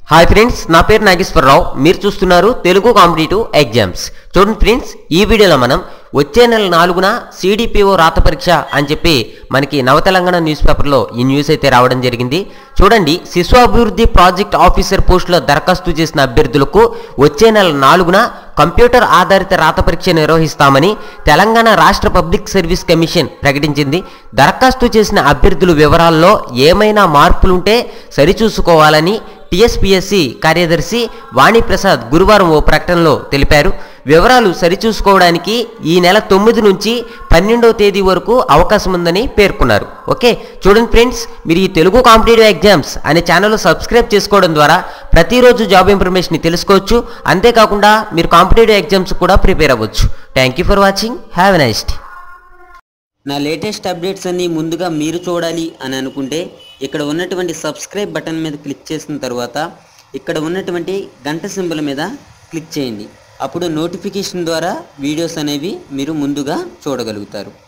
hi friends నా పేరు నాగేశ్వరరావు మీరు చూస్తున్నారు తెలుగు కాంపిటేటివ్ ఎగ్జామ్స్ చూడండి ఫ్రెండ్స్ ఈ వీడియోలో మనం వచ్చే నెల నాలుగున సిడిపిఓ రాత పరీక్ష అని చెప్పి మనకి నవ తెలంగాణ న్యూస్ పేపర్లో ఈ న్యూస్ అయితే రావడం జరిగింది చూడండి శిశు అభివృద్ధి ప్రాజెక్ట్ ఆఫీసర్ పోస్టులో దరఖాస్తు చేసిన అభ్యర్థులకు వచ్చే నెల నాలుగున కంప్యూటర్ ఆధారిత రాత పరీక్ష నిర్వహిస్తామని తెలంగాణ రాష్ట్ర పబ్లిక్ సర్వీస్ కమిషన్ ప్రకటించింది దరఖాస్తు చేసిన అభ్యర్థుల వివరాల్లో ఏమైనా మార్పులుంటే సరిచూసుకోవాలని టీఎస్పీఎస్సీ కార్యదర్శి వాణిప్రసాద్ గురువారం ఓ ప్రకటనలో తెలిపారు వివరాలు సరిచూసుకోవడానికి ఈ నెల తొమ్మిది నుంచి పన్నెండవ తేదీ వరకు అవకాశం ఉందని పేర్కొన్నారు ఓకే చూడండి ఫ్రెండ్స్ మీరు ఈ తెలుగు కాంపిటేటివ్ ఎగ్జామ్స్ అనే ఛానల్ సబ్స్క్రైబ్ చేసుకోవడం ద్వారా ప్రతిరోజు జాబ్ ఇన్ఫర్మేషన్ తెలుసుకోవచ్చు అంతేకాకుండా మీరు కాంపిటేటివ్ ఎగ్జామ్స్ కూడా ప్రిపేర్ అవ్వచ్చు thank you for watching have a nice day నా లేటెస్ట్ అప్డేట్స్ అన్నీ ముందుగా మీరు చూడాలి అని అనుకుంటే ఇక్కడ ఉన్నటువంటి సబ్స్క్రైబ్ బటన్ మీద క్లిక్ చేసిన తర్వాత ఇక్కడ ఉన్నటువంటి గంట సింబల్ మీద క్లిక్ చేయండి అప్పుడు నోటిఫికేషన్ ద్వారా వీడియోస్ అనేవి మీరు ముందుగా చూడగలుగుతారు